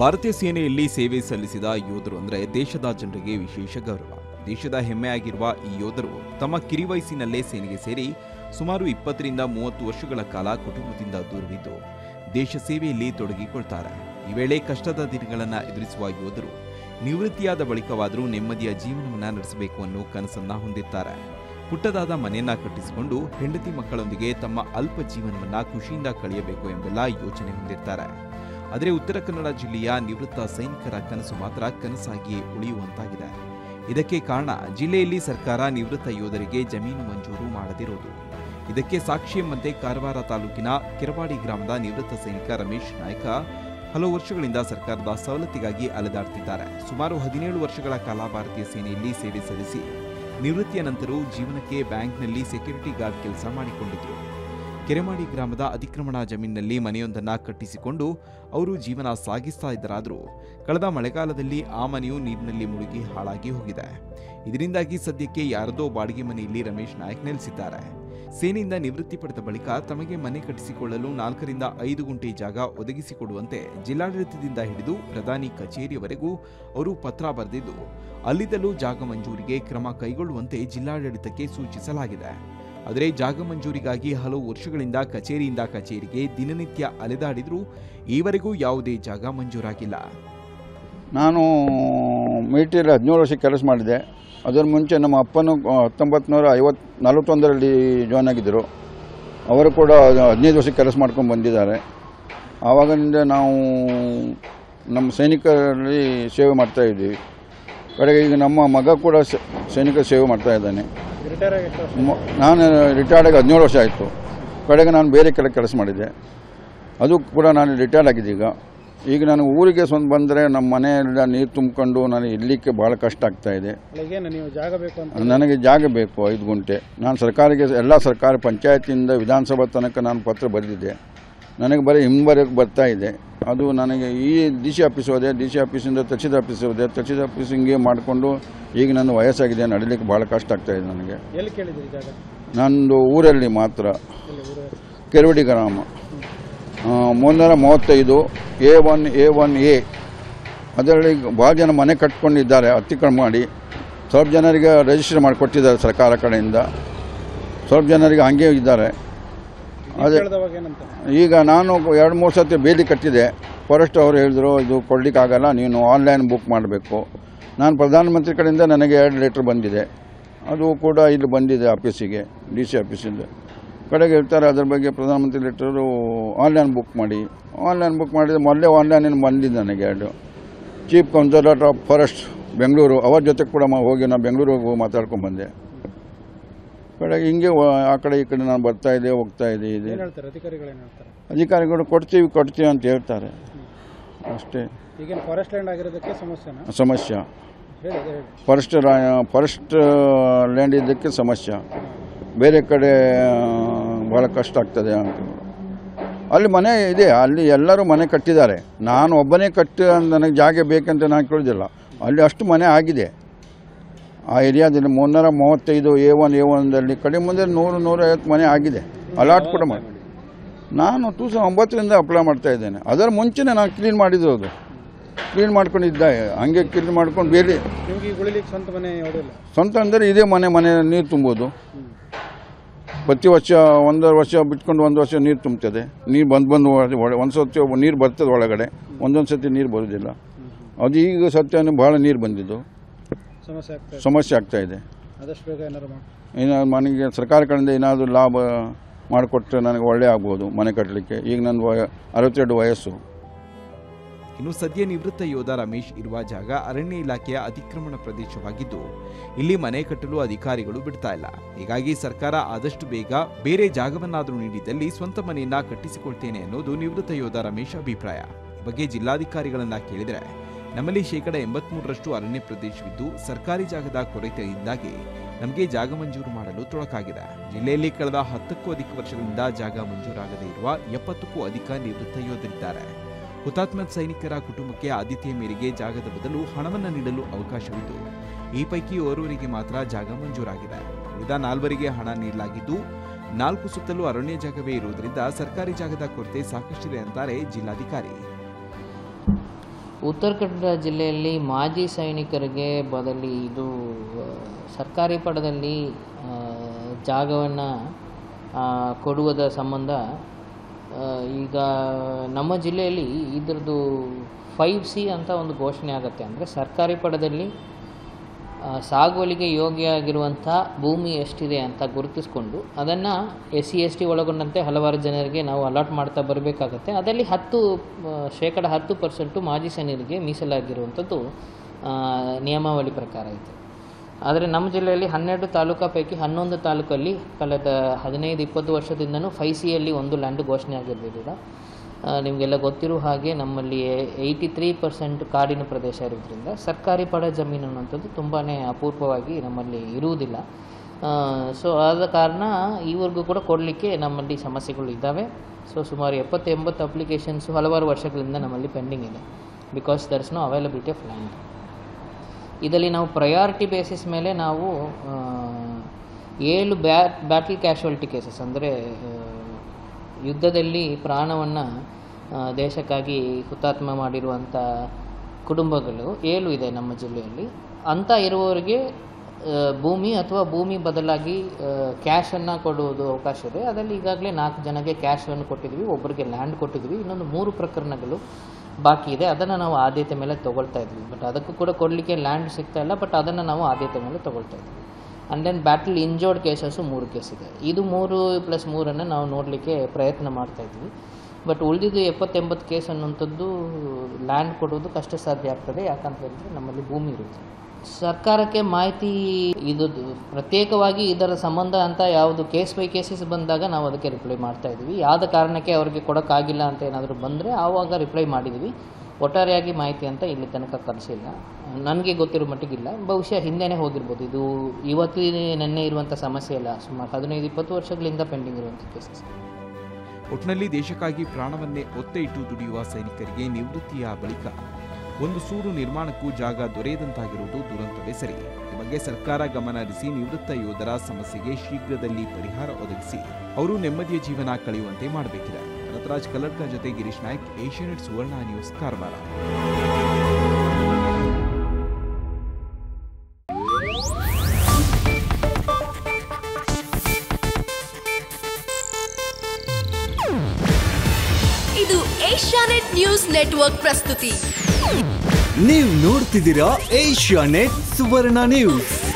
ಭಾರತೀಯ ಸೇನೆಯಲ್ಲಿ ಸೇವೆ ಸಲ್ಲಿಸಿದ ಯೋಧರು ಅಂದರೆ ದೇಶದ ಜನರಿಗೆ ವಿಶೇಷ ಗೌರವ ದೇಶದ ಹೆಮ್ಮೆಯಾಗಿರುವ ಈ ಯೋಧರು ತಮ್ಮ ಕಿರಿವಯಸ್ಸಿನಲ್ಲೇ ಸೇನೆಗೆ ಸೇರಿ ಸುಮಾರು ಇಪ್ಪತ್ತರಿಂದ ಮೂವತ್ತು ವರ್ಷಗಳ ಕಾಲ ಕುಟುಂಬದಿಂದ ದೂರವಿದ್ದು ದೇಶ ಸೇವೆಯಲ್ಲಿ ತೊಡಗಿಕೊಳ್ತಾರೆ ಈ ವೇಳೆ ಕಷ್ಟದ ದಿನಗಳನ್ನು ಎದುರಿಸುವ ಯೋಧರು ನಿವೃತ್ತಿಯಾದ ಬಳಿಕವಾದರೂ ನೆಮ್ಮದಿಯ ಜೀವನವನ್ನ ನಡೆಸಬೇಕು ಅನ್ನೋ ಕನಸನ್ನ ಹೊಂದಿದ್ದಾರೆ ಪುಟ್ಟದಾದ ಮನೆಯನ್ನ ಕಟ್ಟಿಸಿಕೊಂಡು ಹೆಂಡತಿ ಮಕ್ಕಳೊಂದಿಗೆ ತಮ್ಮ ಅಲ್ಪ ಜೀವನವನ್ನ ಖುಷಿಯಿಂದ ಕಳೆಯಬೇಕು ಎಂಬೆಲ್ಲ ಯೋಚನೆ ಹೊಂದಿರ್ತಾರೆ ಆದರೆ ಉತ್ತರ ಕನ್ನಡ ಜಿಲ್ಲೆಯ ನಿವೃತ್ತ ಸೈನಿಕರ ಕನಸು ಮಾತ್ರ ಕನಸಾಗಿಯೇ ಉಳಿಯುವಂತಾಗಿದೆ ಇದಕ್ಕೆ ಕಾರಣ ಜಿಲ್ಲೆಯಲ್ಲಿ ಸರ್ಕಾರ ನಿವೃತ್ತ ಯೋಧರಿಗೆ ಜಮೀನು ಮಂಜೂರು ಮಾಡದಿರುವುದು ಇದಕ್ಕೆ ಸಾಕ್ಷಿ ಎಂಬಂತೆ ಕಾರವಾರ ತಾಲೂಕಿನ ಕೆರವಾಡಿ ಗ್ರಾಮದ ನಿವೃತ್ತ ಸೈನಿಕ ರಮೇಶ್ ನಾಯ್ಕ ಹಲವು ವರ್ಷಗಳಿಂದ ಸರ್ಕಾರದ ಸವಲತ್ತಿಗಾಗಿ ಅಲೆದಾಡ್ತಿದ್ದಾರೆ ಸುಮಾರು ಹದಿನೇಳು ವರ್ಷಗಳ ಕಾಲ ಭಾರತೀಯ ಸೇನೆಯಲ್ಲಿ ಸೇವೆ ಸಲ್ಲಿಸಿ ನಿವೃತ್ತಿಯ ನಂತರವೂ ಜೀವನಕ್ಕೆ ಬ್ಯಾಂಕ್ನಲ್ಲಿ ಸೆಕ್ಯೂರಿಟಿ ಗಾರ್ಡ್ ಕೆಲಸ ಮಾಡಿಕೊಂಡಿದ್ರು ಕೆರೆಮಾಡಿ ಗ್ರಾಮದ ಅತಿಕ್ರಮಣ ಜಮೀನಿನಲ್ಲಿ ಮನೆಯೊಂದನ್ನು ಕಟ್ಟಿಸಿಕೊಂಡು ಅವರು ಜೀವನ ಸಾಗಿಸ್ತಾ ಇದ್ದರಾದರೂ ಕಳೆದ ಮಳೆಗಾಲದಲ್ಲಿ ಆ ಮನೆಯು ನೀರಿನಲ್ಲಿ ಮುಳುಗಿ ಹಾಳಾಗಿ ಹೋಗಿದೆ ಇದರಿಂದಾಗಿ ಸದ್ಯಕ್ಕೆ ಯಾರದೋ ಬಾಡಿಗೆ ಮನೆಯಲ್ಲಿ ರಮೇಶ್ ನಾಯಕ್ ನೆಲೆಸಿದ್ದಾರೆ ಸೇನೆಯಿಂದ ನಿವೃತ್ತಿ ಪಡೆದ ಬಳಿಕ ತಮಗೆ ಮನೆ ಕಟ್ಟಿಸಿಕೊಳ್ಳಲು ನಾಲ್ಕರಿಂದ ಐದು ಗುಂಟೆ ಜಾಗ ಒದಗಿಸಿಕೊಡುವಂತೆ ಜಿಲ್ಲಾಡಳಿತದಿಂದ ಹಿಡಿದು ಪ್ರಧಾನಿ ಕಚೇರಿಯವರೆಗೂ ಅವರು ಪತ್ರ ಬರೆದಿದ್ದು ಅಲ್ಲಿದ್ದಲೂ ಜಾಗ ಮಂಜೂರಿಗೆ ಕ್ರಮ ಕೈಗೊಳ್ಳುವಂತೆ ಜಿಲ್ಲಾಡಳಿತಕ್ಕೆ ಸೂಚಿಸಲಾಗಿದೆ ಆದರೆ ಜಾಗ ಮಂಜೂರಿಗಾಗಿ ಹಲವು ವರ್ಷಗಳಿಂದ ಕಚೇರಿಯಿಂದ ಕಚೇರಿಗೆ ದಿನನಿತ್ಯ ಅಲೆದಾಡಿದರೂ ಈವರೆಗೂ ಯಾವುದೇ ಜಾಗ ಮಂಜೂರಾಗಿಲ್ಲ ನಾನು ಮಿಲಿಟರಿಯಲ್ಲಿ ಹದಿನೇಳು ವರ್ಷ ಕೆಲಸ ಮಾಡಿದೆ ಅದರ ಮುಂಚೆ ನಮ್ಮ ಅಪ್ಪನು ಹತ್ತೊಂಬತ್ತು ನೂರ ಐವತ್ತು ನಲವತ್ತೊಂದರಲ್ಲಿ ಜಾಯ್ನ್ ಆಗಿದ್ದರು ಅವರು ಕೂಡ ಹದಿನೈದು ವರ್ಷ ಕೆಲಸ ಮಾಡ್ಕೊಂಡು ಬಂದಿದ್ದಾರೆ ಆವಾಗಿನಿಂದ ನಾವು ನಮ್ಮ ಸೈನಿಕರಲ್ಲಿ ಸೇವೆ ಮಾಡ್ತಾ ಇದ್ದೀವಿ ಕಡೆಗೆ ಈಗ ನಮ್ಮ ಮಗ ಕೂಡ ಸ- ಸೈನಿಕ ಸೇವೆ ಮಾಡ್ತಾ ಇದ್ದಾನೆ ಮ- ನಾನು ರಿಟೈರ್ಡ್ ಆಗಿ ಹದಿನೇಳು ವರ್ಷ ಆಯಿತು ಕಡೆಗೆ ನಾನು ಬೇರೆ ಕಡೆ ಕೆಲಸ ಮಾಡಿದ್ದೆ ಅದು ಕೂಡ ನಾನು ರಿಟೈರ್ಡ್ ಆಗಿದೆ ಈಗ ಈಗ ನಾನು ಊರಿಗೆ ಸ್ವಂತ ಬಂದರೆ ನಮ್ಮ ಮನೆಯೆಲ್ಲ ನೀರು ತುಂಬಿಕೊಂಡು ನಾನು ಇರಲಿಕ್ಕೆ ಭಾಳ ಕಷ್ಟ ಆಗ್ತಾ ಇದೆ ಈಗೇನು ನೀವು ಜಾಗ ಬೇಕು ಅಂತ ನನಗೆ ಜಾಗ ಬೇಕು ಐದು ಗುಂಟೆ ನಾನು ಸರ್ಕಾರಿಗೆ ಎಲ್ಲ ಸರ್ಕಾರ ಪಂಚಾಯತಿಯಿಂದ ವಿಧಾನಸಭಾ ತನಕ ನಾನು ಪತ್ರ ಬರೆದಿದ್ದೆ ನನಗೆ ಬರೀ ಹಿಂಬರಕ್ಕೆ ಬರ್ತಾ ಇದೆ ಅದು ನನಗೆ ಈ ಡಿ ಸಿ ಆಫೀಸ್ ಹೋದೆ ಡಿ ಸಿ ಆಫೀಸಿಂದ ತಹಸೀಲ್ ಆಫೀಸ್ ಹೋದೆ ತಹಸೀಲ್ ಆಫೀಸ್ ಹಿಂಗೆ ಮಾಡಿಕೊಂಡು ಈಗ ನನ್ನ ವಯಸ್ಸಾಗಿದೆ ನಡೀಲಿಕ್ಕೆ ಭಾಳ ಕಷ್ಟ ಆಗ್ತಾ ಇದೆ ನನಗೆ ಎಲ್ಲಿ ಕೇಳಿದಿರಿ ಜಾಗ ನಂದು ಊರಲ್ಲಿ ಮಾತ್ರ ಎಲ್ಲಿ ಊರು ಕೆರವಡಿ ಗ್ರಾಮ ಆ, ಮುನ್ನೂರ ಮೂವತ್ತೈದು A one A one A ಅದರಲ್ಲಿ ಭಾಳ ಜನ ಮನೆ ಕಟ್ಕೊಂಡಿದ್ದಾರೆ ಅತಿಕ್ರಮ ಮಾಡಿ ಸ್ವಲ್ಪ ಜನರಿಗೆ ರಿಜಿಸ್ಟರ್ ಮಾಡಿಕೊಟ್ಟಿದ್ದಾರೆ ಸರ್ಕಾರ ಕಡೆಯಿಂದ ಸ್ವಲ್ಪ ಜನರಿಗೆ ಹಂಗೆ ಇದ್ದಾರೆ ಅದೇ ಕೇಳಿದವಾಗ ಏನಂತ ಈಗ ನಾನು ಎರಡು ಮೂರು ಸತಿ ಬೇಲಿ ಕಟ್ಟಿದೆ ಫಾರೆಸ್ಟ್ ಅವರು ಹೇಳಿದ್ರು ಇದು ಕೊಡಲಿಕ್ಕಾಗಲ್ಲ ನೀನು ಆನ್ಲೈನ್ ಬುಕ್ ಮಾಡಬೇಕು ನಾನು ಪ್ರಧಾನಮಂತ್ರಿ ಕಡೆಯಿಂದ ನನಗೆ ಎರಡು ಲೆಟ್ರ್ ಬಂದಿದೆ ಅದು ಕೂಡ ಇಲ್ಲಿ ಬಂದಿದೆ ಆಫೀಸಿಗೆ ಡಿ ಸಿ ಆಫೀಸಿಂದ ಕಡೆಗೆ ಹೇಳ್ತಾರೆ ಅದ್ರ ಬಗ್ಗೆ ಪ್ರಧಾನಮಂತ್ರಿ ಲೆಟರು ಆನ್ಲೈನ್ ಬುಕ್ ಮಾಡಿ ಆನ್ಲೈನ್ ಬುಕ್ ಮಾಡಿದ್ರೆ ಮೊದಲೇ ಆನ್ಲೈನ್ ಬಂದಿದೆ ನನಗೆ ಎರಡು chief conservator of forest Bengaluru ಅವ್ರ ಜೊತೆ ಕೂಡ ಮ- ಹೋಗಿ ನಾನು ಬೆಂಗಳೂರಿಗೆ ಹೋಗಿ ಮಾತಾಡ್ಕೊಂಡು ಬಂದೆ ಕಡೆಗೆ ಹಿಂಗೆ ವ- ಆ ಕಡೆ ಈ ಕಡೆ ನಾನು ಬರ್ತಾ ಇದೆ ಹೋಗ್ತಾ ಇದೆ ಇದೆ ಏನು ಹೇಳ್ತಾರೆ ಅಧಿಕಾರಿಗಳು ಏನು ಹೇಳ್ತಾರೆ ಅಧಿಕಾರಿಗಳು ಕೊಡ್ತೀವಿ ಕೊಡ್ತೀವಿ ಅಂತ ಹೇಳ್ತಾರೆ ಅಷ್ಟೇ ಈಗೇನು ಫಾರೆಸ್ಟ್ ಲ್ಯಾಂಡ್ ಆಗಿರೋದಕ್ಕೆ ಸಮಸ್ಯೆನಾ ಸಮಸ್ಯೆ ಹೇಳಿ ಅದೇ ಹೇಳಿ ಫಾರೆಸ್ಟ್ ಫಾರೆಸ್ಟ್ ಲ್ಯಾಂಡ್ ಇದ್ದಕ್ಕೆ ಸಮಸ್ಯೆ ಬೇರೆ ಕಡೆ ಭಾಳ ಕಷ್ಟ ಆಗ್ತದೆ ಅಂತ ಅಲ್ಲಿ ಮನೆ ಇದೆ ಅಲ್ಲಿ ಎಲ್ಲರೂ ಮನೆ ಕಟ್ಟಿದ್ದಾರೆ ನಾನು ಒಬ್ಬನೇ ಕಟ್ಟಿ ನನಗೆ ಜಾಗ ಬೇಕಂತ ನಾನು ಕೇಳೋದಿಲ್ಲ ಅಲ್ಲಿ ಅಷ್ಟು ಮನೆ ಆಗಿದೆ ಆ ಏರಿಯಾದಲ್ಲಿ ಮುನ್ನೂರ ಮೂವತ್ತೈದು ಎ ಒನ್ ಎ ಒನ್ದಲ್ಲಿ ಕಡಿಮೆ ಮುಂದೆ ನೂರು ನೂರೈವತ್ತು ಮನೆ ಆಗಿದೆ ಅಲಾಟ್ ಕೂಡ ಮಾಡಿ ನಾನು ಟೂ ಸಾವಿರದ ಒಂಬತ್ತರಿಂದ ಅಪ್ಲೈ ಮಾಡ್ತಾ ಇದ್ದೇನೆ ಅದರ ಮುಂಚೆನೇ ನಾನು ಕ್ಲೀನ್ ಮಾಡಿದ್ದು ಅದು ಕ್ಲೀನ್ ಮಾಡ್ಕೊಂಡಿದ್ದೆ ಹಂಗೆ ಕ್ಲೀನ್ ಮಾಡ್ಕೊಂಡು ಬೇರೆ ನಿಮ್ಗೆ ಈಗ ಉಳಿಲಿಕ್ಕೆ ಸ್ವಂತ ಮನೆ ಯಾವುದಿಲ್ಲ ಸ್ವಂತ ಅಂದರೆ ಇದೇ ಮನೆ ಮನೆ ನೀರು ತುಂಬೋದು ಪ್ರತಿ ವರ್ಷ ಒಂದೂವರೆ ವರ್ಷ ಬಿಟ್ಕೊಂಡು ಒಂದು ವರ್ಷ ನೀರು ತುಂಬ್ತದೆ ನೀರು ಬಂದು ಬಂದು ಒಳ- ಒಂದು ಸತಿ ನೀರು ಬರ್ತದೆ ಒಳಗಡೆ ಒಂದೊಂದು ಸತಿ ನೀರು ಬರೋದಿಲ್ಲ ಅದು ಈಗ ಸತ್ಯ ಭಾಳ ನೀರು ಬಂದಿದ್ದು ಸಮಸ್ಯೆ ಆಗ್ತಾ ಇದೆ ಸಮಸ್ಯೆ ಆಗ್ತಾ ಇದೆ ಆದಷ್ಟು ಬೇಗ ಏನಾರು ಮಾಡಿ ಏನಾದ್ರು ಮನೆಗೆ ಸರ್ಕಾರ ಕಡೆಯಿಂದ ಏನಾದರೂ ಲಾಭ ಮಾಡಿಕೊಟ್ರೆ ನನಗೆ ಒಳ್ಳೆ ಆಗ್ಬೋದು ಮನೆ ಕಟ್ಟಲಿಕ್ಕೆ ಈಗ ನನ್ನ ವಯ ಅರವತ್ತೆರಡು ವಯಸ್ಸು ಇನ್ನು ಸದ್ಯ ನಿವೃತ್ತ ಯೋಧ ರಮೇಶ್ ಇರುವ ಜಾಗ ಅರಣ್ಯ ಇಲಾಖೆಯ ಅತಿಕ್ರಮಣ ಪ್ರದೇಶವಾಗಿದ್ದು ಇಲ್ಲಿ ಮನೆ ಕಟ್ಟಲು ಅಧಿಕಾರಿಗಳು ಬಿಡ್ತಾ ಇಲ್ಲ ಹೀಗಾಗಿ ಸರ್ಕಾರ ಆದಷ್ಟು ಬೇಗ ಬೇರೆ ಜಾಗವನ್ನಾದರೂ ನೀಡಿದಲ್ಲಿ ಸ್ವಂತ ಮನೆಯನ್ನ ಕಟ್ಟಿಸಿಕೊಳ್ತೇನೆ ಅನ್ನೋದು ನಿವೃತ್ತ ಯೋಧ ರಮೇಶ್ ಅಭಿಪ್ರಾಯ ಈ ಬಗ್ಗೆ ಜಿಲ್ಲಾಧಿಕಾರಿಗಳನ್ನ ಕೇಳಿದರೆ ನಮ್ಮಲ್ಲಿ ಶೇಕಡ ಎಂಬತ್ಮೂರರಷ್ಟು ಅರಣ್ಯ ಪ್ರದೇಶವಿದ್ದು ಸರ್ಕಾರಿ ಜಾಗದ ಕೊರತೆಯಿಂದಾಗಿ ನಮಗೆ ಜಾಗ ಮಂಜೂರು ಮಾಡಲು ತೊಡಕಾಗಿದೆ ಜಿಲ್ಲೆಯಲ್ಲಿ ಕಳೆದ ಹತ್ತಕ್ಕೂ ಅಧಿಕ ವರ್ಷಗಳಿಂದ ಜಾಗ ಮಂಜೂರಾಗದೇ ಇರುವ ಎಪ್ಪತ್ತಕ್ಕೂ ಅಧಿಕ ನಿವೃತ್ತ ಯೋಧರಿದ್ದಾರೆ ಹುತಾತ್ಮ ಸೈನಿಕರ ಕುಟುಂಬಕ್ಕೆ ಆದ್ಯತೆಯ ಮೇರೆಗೆ ಜಾಗದ ಬದಲು ಹಣವನ್ನು ನೀಡಲು ಅವಕಾಶವಿದ್ದು ಈ ಪೈಕಿ ಓರ್ವರಿಗೆ ಮಾತ್ರ ಜಾಗ ಮಂಜೂರಾಗಿದೆ ಉಳಿದ ನಾಲ್ವರಿಗೆ ಹಣ ನೀಡಲಾಗಿದ್ದು ನಾಲ್ಕು ಸುತ್ತಲೂ ಅರಣ್ಯ ಜಾಗವೇ ಇರುವುದರಿಂದ ಸರ್ಕಾರಿ ಜಾಗದ ಕೊರತೆ ಸಾಕಷ್ಟಿದೆ ಅಂತಾರೆ ಜಿಲ್ಲಾಧಿಕಾರಿ ಉತ್ತರ ಕನ್ನಡ ಜಿಲ್ಲೆಯಲ್ಲಿ ಮಾಜಿ ಸೈನಿಕರಿಗೆ ಬದಲಿ ಇದು ಆ, ಸರ್ಕಾರಿ ಪಡದಲ್ಲಿ ಜಾಗವನ್ನು ಕೊಡುವುದ ಸಂಬಂಧ ಆ, ಈಗ ನಮ್ಮ ಜಿಲ್ಲೆಯಲ್ಲಿ ಇದರದ್ದು ಫೈವ್ ಸಿ ಅಂತ ಒಂದು ಘೋಷಣೆ ಆಗುತ್ತೆ ಅಂದರೆ ಸರ್ಕಾರಿ ಪಡದಲ್ಲಿ ಆ, ಸಾಗುವಳಿಗೆ ಯೋಗ್ಯ ಆಗಿರುವಂಥ ಭೂಮಿ ಎಷ್ಟಿದೆ ಅಂತ ಗುರುತಿಸ್ಕೊಂಡು ಅದನ್ನು ಎಸ್ ಸಿ ಎಸ್ ಟಿ ಒಳಗೊಂಡಂತೆ ಹಲವಾರು ಜನರಿಗೆ ನಾವು ಅಲಾಟ್ ಮಾಡ್ತಾ ಬರಬೇಕಾಗತ್ತೆ ಅದರಲ್ಲಿ ಹತ್ತು ಆ, ಶೇಕಡ ಹತ್ತು ಪರ್ಸೆಂಟು ಮಾಜಿ ಸೈನಿಕರಿಗೆ ಮೀಸಲಾಗಿರುವಂಥದ್ದು ಆ, ನಿಯಮಾವಳಿ ಪ್ರಕಾರ ಇದೆ ಆದರೆ ನಮ್ಮ ಜಿಲ್ಲೆಯಲ್ಲಿ ಹನ್ನೆರಡು ತಾಲೂಕಾ ಪೈಕಿ ಹನ್ನೊಂದು ತಾಲೂಕಲ್ಲಿ ಕಳೆದ ಹದಿನೈದು ಇಪ್ಪತ್ತು ವರ್ಷದಿಂದನೂ ಫೈ ಸಿಯಲ್ಲಿ ಒಂದು ಲ್ಯಾಂಡ್ ಘೋಷಣೆ ಆಗಿರಲಿಲ್ಲ ನಿಮಗೆಲ್ಲ ಗೊತ್ತಿರೋ ಹಾಗೆ ನಮ್ಮಲ್ಲಿ ಏಯ್ಟಿ ತ್ರೀ ಪರ್ಸೆಂಟ್ ಕಾಡಿನ ಪ್ರದೇಶ ಇರೋದ್ರಿಂದ ಸರ್ಕಾರಿ ಪಡ ಜಮೀನು ಅನ್ನುವಂಥದ್ದು ತುಂಬಾ ಅಪೂರ್ವವಾಗಿ ನಮ್ಮಲ್ಲಿ ಇರುವುದಿಲ್ಲ ಸೊ ಆದ ಕಾರಣ ಈವರೆಗೂ ಕೂಡ ಕೊಡಲಿಕ್ಕೆ ನಮ್ಮಲ್ಲಿ ಸಮಸ್ಯೆಗಳು ಇದ್ದಾವೆ ಸೊ ಸುಮಾರು ಎಪ್ಪತ್ತು ಎಂಬತ್ತು ಅಪ್ಲಿಕೇಶನ್ಸು ಹಲವಾರು ವರ್ಷಗಳಿಂದ ನಮ್ಮಲ್ಲಿ ಪೆಂಡಿಂಗ್ ಇದೆ because there is no availability of land ಇದರಲ್ಲಿ ನಾವು ಪ್ರಯಾರಿಟಿ ಬೇಸಿಸ್ ಮೇಲೆ ನಾವು ಆ, ಏಳು ಬ್ಯಾ ಬ್ಯಾಟಲ್ ಕ್ಯಾಶುವಲ್ಟಿ ಕೇಸಸ್ ಅಂದರೆ ಯುದ್ಧದಲ್ಲಿ ಪ್ರಾಣವನ್ನು ದೇಶಕ್ಕಾಗಿ ಹುತಾತ್ಮ ಮಾಡಿರುವಂಥ ಕುಟುಂಬಗಳು ಏಳು ಇದೆ ನಮ್ಮ ಜಿಲ್ಲೆಯಲ್ಲಿ ಅಂಥ ಇರುವವರಿಗೆ ಆ, ಭೂಮಿ ಅಥವಾ ಭೂಮಿ ಬದಲಾಗಿ ಕ್ಯಾಶನ್ನು ಕೊಡುವುದು ಅವಕಾಶ ಇದೆ ಅದರಲ್ಲಿ ಈಗಾಗಲೇ ನಾಲ್ಕು ಜನಕ್ಕೆ ಕ್ಯಾಶನ್ನು ಕೊಟ್ಟಿದ್ವಿ ಒಬ್ಬರಿಗೆ ಲ್ಯಾಂಡ್ ಕೊಟ್ಟಿದ್ವಿ ಇನ್ನೊಂದು ಮೂರು ಪ್ರಕರಣಗಳು ಬಾಕಿ ಇದೆ ಅದನ್ನು ನಾವು ಆದ್ಯತೆ ಮೇಲೆ ತೊಗೊಳ್ತಾ ಇದ್ವಿ ಬಟ್ ಅದಕ್ಕೂ ಕೂಡ ಕೊಡಲಿಕ್ಕೆ ಲ್ಯಾಂಡ್ ಸಿಗ್ತಾ ಇಲ್ಲ ಬಟ್ ಅದನ್ನು ನಾವು ಆದ್ಯತೆ ಮೇಲೆ ತೊಗೊಳ್ತಾ ಇದ್ವಿ and then battle injured cases ಮೂರು ಕೇಸ್ ಇದೆ ಇದು ಮೂರು ಪ್ಲಸ್ ಮೂರನ್ನು ನಾವು ನೋಡಲಿಕ್ಕೆ ಪ್ರಯತ್ನ ಮಾಡ್ತಾ ಇದ್ವಿ ಬಟ್ ಉಳಿದಿದ್ದು ಎಪ್ಪತ್ತೆಂಬತ್ತು ಕೇಸ್ ಅನ್ನುವಂಥದ್ದು ಲ್ಯಾಂಡ್ ಕೊಡೋದು ಕಷ್ಟ ಸಾಧ್ಯ ಆಗ್ತದೆ ಯಾಕಂತ ಹೇಳಿದ್ರೆ ನಮ್ಮಲ್ಲಿ ಭೂಮಿ ಇರುತ್ತೆ ಸರ್ಕಾರಕ್ಕೆ ಮಾಹಿತಿ ಇದು ಪ್ರತ್ಯೇಕವಾಗಿ ಇದರ ಸಂಬಂಧ ಅಂತ ಯಾವುದು ಕೇಸ್ ಬೈ ಕೇಸಸ್ ಬಂದಾಗ ನಾವು ಅದಕ್ಕೆ ರಿಪ್ಲೈ ಮಾಡ್ತಾ ಇದ್ವಿ ಯಾವ್ದ ಕಾರಣಕ್ಕೆ ಅವರಿಗೆ ಕೊಡೋಕ್ಕಾಗಿಲ್ಲ ಅಂತ ಏನಾದರೂ ಬಂದರೆ ಆವಾಗ ರಿಪ್ಲೈ ಮಾಡಿದ್ವಿ ಒಟ್ಟಾರೆಯಾಗಿ ಮಾಹಿತಿ ಅಂತ ಇಲ್ಲಿ ತನಕ ಕಳಿಸಿಲ್ಲ ನನಗೆ ಗೊತ್ತಿರೋ ಮಟ್ಟಿಗಿಲ್ಲ ಬಹುಶಃ ಹಿಂದೆನೇ ಹೋಗಿರ್ಬೋದು ಇದು ಇವತ್ತು ನೆನ್ನೆ ಇರುವಂಥ ಸಮಸ್ಯೆ ಇಲ್ಲ ಸುಮಾರು ಹದಿನೈದು ಇಪ್ಪತ್ತು ವರ್ಷಗಳಿಂದ ಪೆಂಡಿಂಗ್ ಇರುವಂಥ ಕೇಸಸ್ ಒಟ್ನಲ್ಲಿ ದೇಶಕ್ಕಾಗಿ ಪ್ರಾಣವನ್ನೇ ಒತ್ತೆ ಇಟ್ಟು ದುಡಿಯುವ ಸೈನಿಕರಿಗೆ ನಿವೃತ್ತಿಯ ಬಳಿಕ ಒಂದು ಸೂರು ನಿರ್ಮಾಣಕ್ಕೂ ಜಾಗ ದೊರೆಯದಂತಾಗಿರುವುದು ದುರಂತವೇ ಸರಿ ಈ ಬಗ್ಗೆ ಸರ್ಕಾರ ಗಮನ ಹರಿಸಿ ನಿವೃತ್ತ ಯೋಧರ ಸಮಸ್ಯೆಗೆ ಶೀಘ್ರದಲ್ಲಿ ಪರಿಹಾರ ಒದಗಿಸಿ ಅವರು ನೆಮ್ಮದಿಯ ಜೀವನ ಕಳೆಯುವಂತೆ ಮಾಡಬೇಕಿದೆ ಭರತರಾಜ್ ಕಲ್ಲಡ್ಕ ಜೊತೆ ಗಿರೀಶ್ ನಾಯ್ಕ್ ಏಷ್ಯಾನೆಟ್ ಸುವರ್ಣ ನ್ಯೂಸ್ ಕಾರವಾರ ಇದು ಏಷ್ಯಾನೆಟ್ ನ್ಯೂಸ್ ನೆಟ್ವರ್ಕ್ ಪ್ರಸ್ತುತಿ ನೀವು ನೋಡ್ತಿದ್ದೀರಾ ಏಷ್ಯಾ ನೆಟ್ ಸುವರ್ಣ ನ್ಯೂಸ್